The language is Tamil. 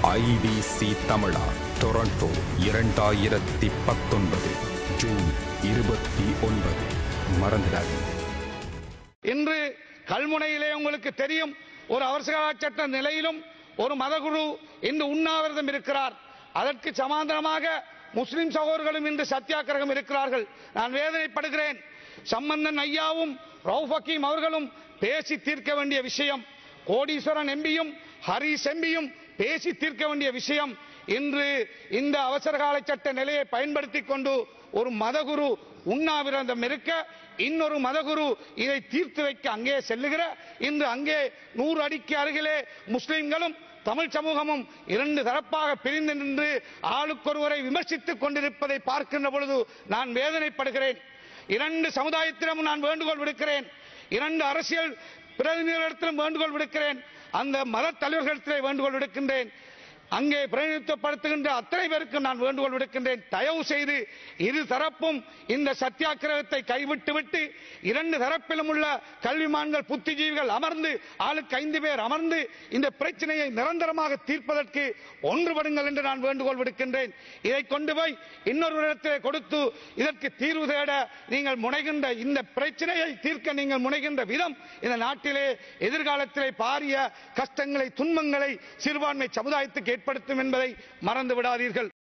ஐபிசி தமிழா டொரண்டோ இரண்டாயிரத்தி பத்தொன்பது ஜூன் இருபத்தி ஒன்பது மறந்துடாதீங்க இன்று கல்முனையிலே உங்களுக்கு தெரியும் ஒரு அவசர சட்ட நிலையிலும் ஒரு மதகுரு இன்று உண்ணாவிரதம் இருக்கிறார் அதற்கு சமாந்தரமாக முஸ்லிம் சகோதரர்களும் இன்று சத்தியாகிரகம் இருக்கிறார்கள் நான் வேதனைப்படுகிறேன் சம்பந்தன் ஐயாவும் ரவுப் ஹக்கீம் அவர்களும் பேசி தீர்க்க வேண்டிய விஷயம் கோடீஸ்வரன் எம்பியும் ஹரிஸ் எம்பியும் பேசி தீர்க்க வேண்டிய விஷயம் இன்று இந்த அவசரகால சட்ட நிலையை பயன்படுத்திக் கொண்டு ஒரு மதகுரு உண்ணாவிரதம் இருக்க இன்னொரு மதகுரு இதை தீர்த்து வைக்க அங்கே செல்லுகிற இன்று அங்கே நூறு அடிக்கு அருகிலே முஸ்லிம்களும் தமிழ் சமூகமும் இரண்டு தரப்பாக பிரிந்து நின்று ஆளுக்கொருவரை விமர்சித்துக் கொண்டிருப்பதை பார்க்கின்ற பொழுது நான் வேதனைப்படுகிறேன் இரண்டு சமுதாயத்திலும் நான் வேண்டுகோள் விடுக்கிறேன் இரண்டு அரசியல் பிரதிநிதிகளிடத்திலும் வேண்டுகோள் விடுக்கிறேன் அந்த மத தலைவர்களிடத்திலே வேண்டுகோள் விடுக்கின்றேன் அங்கே பிரதிநிதித்துவப்படுத்துகின்ற அத்தனை பேருக்கும் நான் வேண்டுகோள் விடுக்கின்றேன் தயவு செய்து இரு தரப்பும் இந்த சத்தியாகிரகத்தை கைவிட்டு விட்டு இரண்டு தரப்பிலும் உள்ள கல்விமான்கள் புத்திஜீவிகள் அமர்ந்து ஆளுக்கு ஐந்து பேர் அமர்ந்து இந்த பிரச்சனையை நிரந்தரமாக தீர்ப்பதற்கு ஒன்றுபடுங்கள் என்று நான் வேண்டுகோள் விடுக்கின்றேன் இதை கொண்டு போய் இன்னொரு இடத்திலே கொடுத்து இதற்கு தீர்வு தேட நீங்கள் முனைகின்ற இந்த பிரச்சனையை தீர்க்க நீங்கள் முனைகின்ற விதம் இந்த நாட்டிலே எதிர்காலத்திலே பாரிய கஷ்டங்களை துன்பங்களை சிறுபான்மை சமுதாயத்துக்கு ஏற்படுத்தும் என்பதை மறந்து விடாதீர்கள்